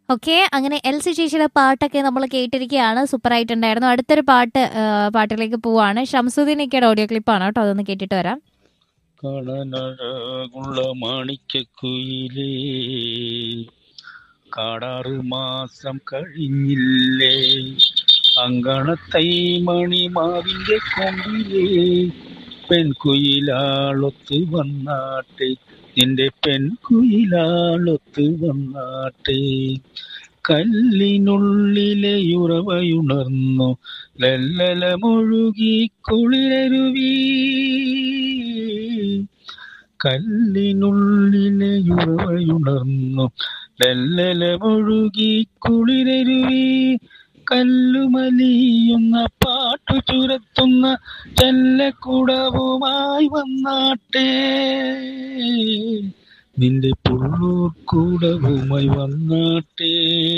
okay അങ്ങനെ L C ചേച്ചിയുടെ പാട്ടൊക്കെ നമ്മൾ കേട്ടിരിക്കുകയാണ് സൂപ്പർ ആയിട്ടുണ്ടായിരുന്നു അടുത്തൊരു പാട്ട് ആ, പാട്ടിലേക്ക് പോവാണ് ഷംസുദ്ദീനൊക്കെയുടെ ഓഡിയോ ക്ലിപ്പാണ് കേട്ടോ അതൊന്ന് കേട്ടിട്ട് വരാം കടനഴകുള്ള മാണിക്കക്കുയിലേ കാടാറ് മാസം കഴിഞ്ഞില്ലേ അങ്കണത്തൈ മണിമാവിന്റെ കൊമ്പിലേ പെൺകുയിലാളൊത്ത് വന്നാട്ടെ നിന്റെ പെൺകുയിലാളൊത്ത് വന്നാട്ടെ കല്ലിനുള്ളിലെ ഉറവയുണർന്നു ലല്ലലമൊഴുകി കുളിരരുവി കല്ലിനുള്ളിലെ ഉറവയുണർന്നു ലല്ലലമൊഴുകി കുളിരരുവി കല്ലുമലിയുന്ന പാട്ടു ചുരത്തുന്ന ചെല്ലക്കുടവുമായി വന്നാട്ടെ നിന്റെ പുള്ളൂർ കൂടവുമായി വന്നാട്ടെ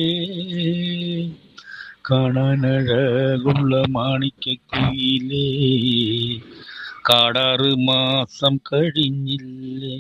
കാണാനഴകുള്ള മാണിക്കുയിലേ കാടാറ് മാസം കഴിഞ്ഞില്ലേ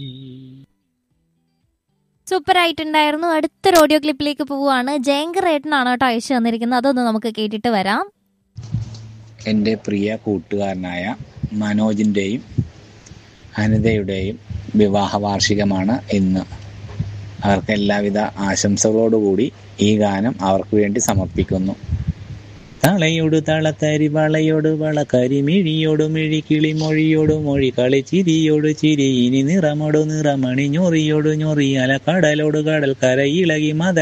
സൂപ്പർ ആയിട്ടുണ്ടായിരുന്നു അടുത്തൊരു ഓഡിയോ ക്ലിപ്പിലേക്ക് പോവുകയാണ് ജയങ്കർ ഏട്ടനാണ് കേട്ടോ അയച്ചു തന്നിരിക്കുന്നത് അതൊന്ന് നമുക്ക് കേട്ടിട്ട് വരാം എൻ്റെ പ്രിയ കൂട്ടുകാരനായ മനോജിൻ്റെയും അനിതയുടെയും വിവാഹ വാർഷികമാണ് ഇന്ന് അവർക്ക് എല്ലാവിധ ആശംസകളോടുകൂടി ഈ ഗാനം അവർക്ക് വേണ്ടി സമർപ്പിക്കുന്നു തളയോട് തളത്തരി വളയോട് വള കരിമിഴിയോട് മിഴി കിളിമൊഴിയോട് മൊഴി കളിച്ചിരിയോട് ചിരി ഇനി നിറമോട് നിറമണി ഞൊറിയോട് ഞൊറിയല കടലോട് കടൽ കര ഇളകി മത